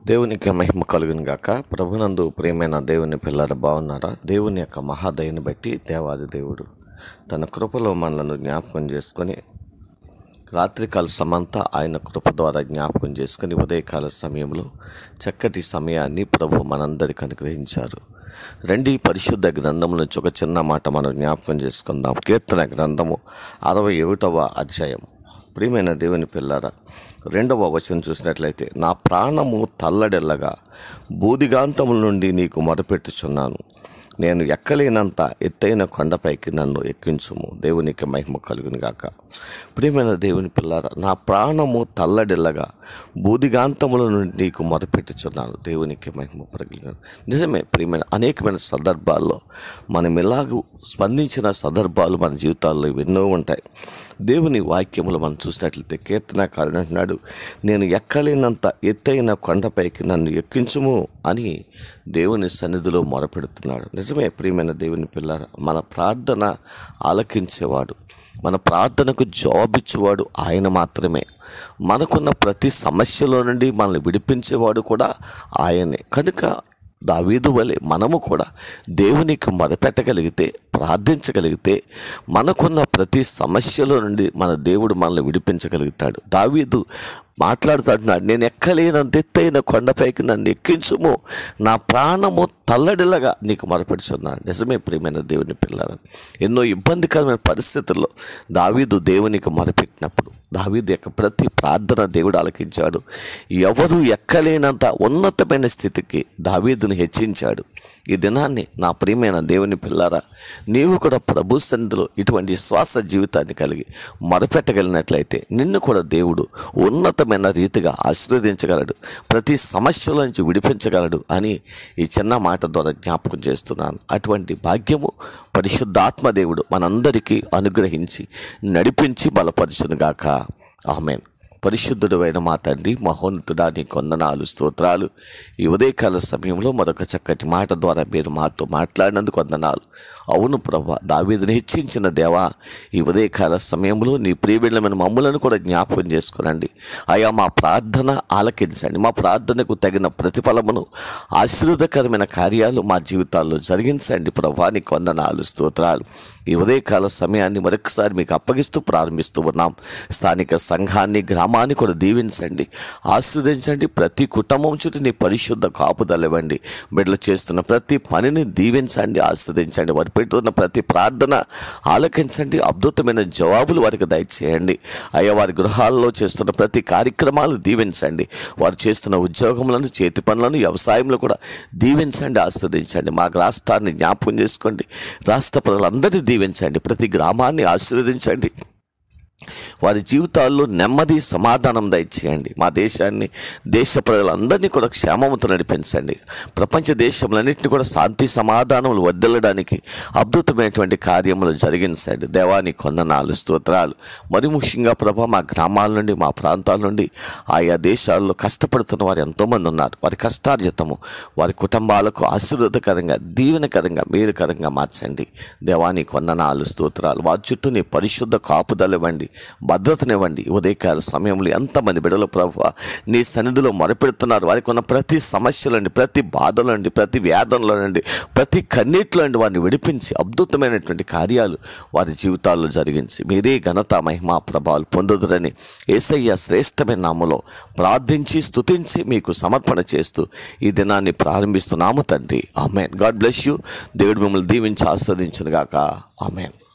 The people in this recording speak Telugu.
దేవునికి మహిమ కలుగును గాక ప్రభునందు ప్రియమైన దేవుని పిల్లలు బాగున్నారా దేవుని యొక్క మహాదయని బట్టి దేవాది దేవుడు తన కృపలో మనలను జ్ఞాపకం చేసుకొని రాత్రికాల సమంతా ఆయన కృప ద్వారా జ్ఞాపకం చేసుకుని ఉదయకాల సమయంలో చక్కటి సమయాన్ని ప్రభు మనందరికి అనుగ్రహించారు రెండి పరిశుద్ధ గ్రంథం నుంచి ఒక చిన్న మాట మనం జ్ఞాపకం చేసుకుందాం కీర్తన గ్రంథము అరవై ఒకటవ అధ్యాయం ప్రియమైన దేవుని పిల్లారా రెండవ వచనం చూసినట్లయితే నా ప్రాణము తల్లడెల్లగా బూదిగాంతముల నుండి నీకు మొరపెట్టుచున్నాను నేను ఎక్కలేనంత ఎత్తైన కొండపైకి నన్ను ఎక్కించుము దేవునికి మహిమ కలుగును గాక ప్రియమైన దేవుని పిల్లారా నా ప్రాణము తల్లడిల్లగా బూదిగాంతముల నుండి నీకు మొరపెట్టుచున్నాను దేవునికి మహిమ ప్రగలిగాను నిజమే ప్రియమైన అనేకమైన సందర్భాల్లో మనం ఇలాగూ స్పందించిన సందర్భాలు మన జీవితాల్లో ఎన్నో ఉంటాయి దేవుని వాక్యములు మనం చూసినట్లయితే కీర్తనకారుడు అంటున్నాడు నేను ఎక్కలేనంత ఎత్తైన కొండపైకి నన్ను ఎక్కించుము అని దేవుని సన్నిధిలో మొరపెడుతున్నాడు నిజమే ప్రియమైన దేవుని పిల్లర మన ప్రార్థన ఆలకించేవాడు మన ప్రార్థనకు జవాబిచ్చేవాడు ఆయన మాత్రమే మనకున్న ప్రతి సమస్యలో నుండి మనల్ని విడిపించేవాడు కూడా ఆయనే కనుక దావీదు వలె మనము కూడా దేవునికి మొదపెట్టగలిగితే ప్రార్థించగలిగితే మనకున్న ప్రతి సమస్యలో నుండి మన దేవుడు మనల్ని విడిపించగలుగుతాడు దావీదు మాట్లాడుతున్నాడు నేను ఎక్కలేనంత ఎత్తైన కొండపైకి నన్ను ఎక్కించుము నా ప్రాణము తల్లడిల్లగా నీకు మొరపెడుచున్నాను నిజమే ప్రియమైన దేవుని పిల్లలు ఎన్నో ఇబ్బందికరమైన పరిస్థితుల్లో దావీదు దేవునికి మొరపెట్టినప్పుడు దావీదు యొక్క ప్రతి ప్రార్థన దేవుడు ఆలకించాడు ఎవరు ఎక్కలేనంత ఉన్నతమైన స్థితికి దావీదును హెచ్చించాడు ఈ దినాన్ని నా ప్రియమైన దేవుని పిల్లారా నీవు కూడా ప్రభు సన్నిధిలో ఇటువంటి శ్వాస జీవితాన్ని కలిగి మొరపెట్టగలిగినట్లయితే నిన్ను కూడా దేవుడు ఉన్నతమైన రీతిగా ఆశీర్వదించగలడు ప్రతి సమస్యల నుంచి విడిపించగలడు అని ఈ చిన్న మాట ద్వారా జ్ఞాపకం చేస్తున్నాను అటువంటి భాగ్యము పరిశుద్ధాత్మ దేవుడు మనందరికీ అనుగ్రహించి నడిపించి బలపరుచునుగాక ఆమెన్ పరిశుద్ధుడు అయిన మా తండ్రి మహోన్నతుడా నీ కొందనాలు స్తోత్రాలు ఈ ఉదయకాల సమయంలో మరొక చక్కటి మాట ద్వారా మీరు మాతో మాట్లాడినందుకు వందనాలు అవును ప్రభా దావీదుని హెచ్చించిన దేవా ఈ ఉదయకాల సమయంలో నీ ప్రియబిళ్ళమైన మమ్ములను కూడా జ్ఞాపకం చేసుకునండి అయా మా ప్రార్థన ఆలకించండి మా ప్రార్థనకు తగిన ప్రతిఫలమును ఆశీర్వదకరమైన కార్యాలు మా జీవితాల్లో జరిగించండి ప్రభా నీ కొందనాలు స్తోత్రాలు ఈ ఉదయకాల సమయాన్ని మరొకసారి మీకు అప్పగిస్తూ ప్రారంభిస్తూ ఉన్నాం స్థానిక సంఘాన్ని గ్రామాన్ని కూడా దీవించండి ఆస్వాదించండి ప్రతి కుటుంబం చుట్టూ నీ పరిశుద్ధ కాపుదల ఇవ్వండి బిడ్డలు చేస్తున్న ప్రతి పనిని దీవించండి ఆస్వాదించండి వారు పెడుతున్న ప్రతి ప్రార్థన ఆలకించండి అద్భుతమైన జవాబులు వారికి దయచేయండి అయ్యా వారి గృహాల్లో చేస్తున్న ప్రతి కార్యక్రమాలు దీవించండి వారు చేస్తున్న ఉద్యోగములను చేతి పనులను వ్యవసాయంలో కూడా దీవించండి ఆస్వాదించండి మా రాష్ట్రాన్ని జ్ఞాపకం చేసుకోండి రాష్ట్ర ప్రజలందరినీ దీవించండి ప్రతి గ్రామాన్ని ఆశీర్వదించండి వారి జీవితాల్లో నెమ్మది సమాధానం దయచేయండి మా దేశాన్ని దేశ ప్రజలందరినీ కూడా క్షేమముతో నడిపించండి ప్రపంచ దేశములన్నింటినీ కూడా శాంతి సమాధానములు వద్దలడానికి అద్భుతమైనటువంటి కార్యములు జరిగించండి దేవాని కొందనాలు స్తోత్రాలు మరి ముఖ్యంగా ప్రభా మా గ్రామాల నుండి మా ప్రాంతాల నుండి ఆయా దేశాల్లో కష్టపడుతున్న వారు ఎంతోమంది ఉన్నారు వారి కష్టార్జితము వారి కుటుంబాలకు ఆశీర్వాదకరంగా దీవెనకరంగా మేలుకరంగా మార్చండి దేవాని కొందనాలు స్తోత్రాలు వారి చుట్టూ నీ పరిశుద్ధ కాపుదల ఇవ్వండి భద్రతనివ్వండి ఉదయకాల సమయంలో ఎంతమంది బిడల ప్రభు నీ సన్నిధిలో మొరపెడుతున్నారు వారికి ఉన్న ప్రతి సమస్యలండి ప్రతి బాధలండి ప్రతి వేదనలో నుండి ప్రతి కన్నీటిలో నుండి వారిని విడిపించి అద్భుతమైనటువంటి కార్యాలు వారి జీవితాల్లో జరిగించి మీరే ఘనత మహిమా ప్రభావాలు పొందుదురని ఏసయ్య శ్రేష్టమైన నామలో ప్రార్థించి స్తుతించి మీకు సమర్పణ చేస్తూ ఈ దినాన్ని ప్రారంభిస్తున్నాము తండ్రి ఆమెన్ గాడ్ బ్లెస్ యూ దేవుడు మిమ్మల్ని దీవించి ఆస్వాదించునుగాక ఆమెన్